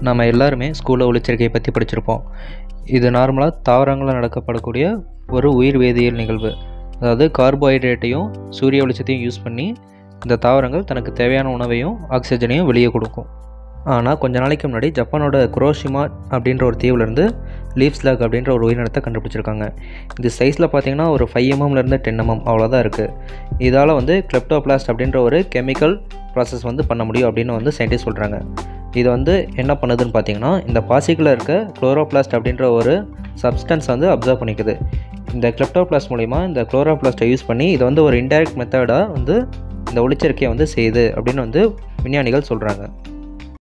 நம்ம எல்லாருமே ஸ்கூலில் ஒளிச்சேர்க்கையை பற்றி படிச்சிருப்போம் இது நார்மலாக தாவரங்களில் நடக்கப்படக்கூடிய ஒரு உயிர் வேதியியல் நிகழ்வு அதாவது கார்போஹைட்ரேட்டையும் சூரிய வெளிச்சத்தையும் யூஸ் பண்ணி இந்த தாவரங்கள் தனக்கு தேவையான உணவையும் ஆக்சிஜனையும் வெளியே கொடுக்கும் ஆனால் கொஞ்ச நாளைக்கு முன்னாடி ஜப்பானோட குரோஷிமா அப்படின்ற ஒரு தீவுலேருந்து லீஃப் ஸ்லாக் அப்படின்ற ஒரு உயிரினத்தை கண்டுபிடிச்சிருக்காங்க இது சைஸில் பார்த்தீங்கன்னா ஒரு ஃபைவ் எம்எம்லேருந்து டென் எம்எம் அவ்வளோதான் இருக்குது இதால் வந்து கிளெப்டோபிளாஸ்ட் அப்படின்ற ஒரு கெமிக்கல் ப்ராசஸ் வந்து பண்ண முடியும் அப்படின்னு வந்து சயின்டிஸ்ட் சொல்கிறாங்க இது வந்து என்ன பண்ணுதுன்னு பார்த்தீங்கன்னா இந்த பாசிக்கில் இருக்க குளோரோபிளாஸ்ட் அப்படின்ற ஒரு சப்ஸ்டன்ஸ் வந்து அப்சர்வ் பண்ணிக்குது இந்த கிளெப்டோபிளாஸ்ட் மூலிமா இந்த குளோரோபிளாஸ்ட்டை யூஸ் பண்ணி இது வந்து ஒரு இன்டைரக்ட் மெத்தடாக வந்து இந்த ஒளிச்சேர்க்கையை வந்து செய்யுது அப்படின்னு வந்து விஞ்ஞானிகள் சொல்கிறாங்க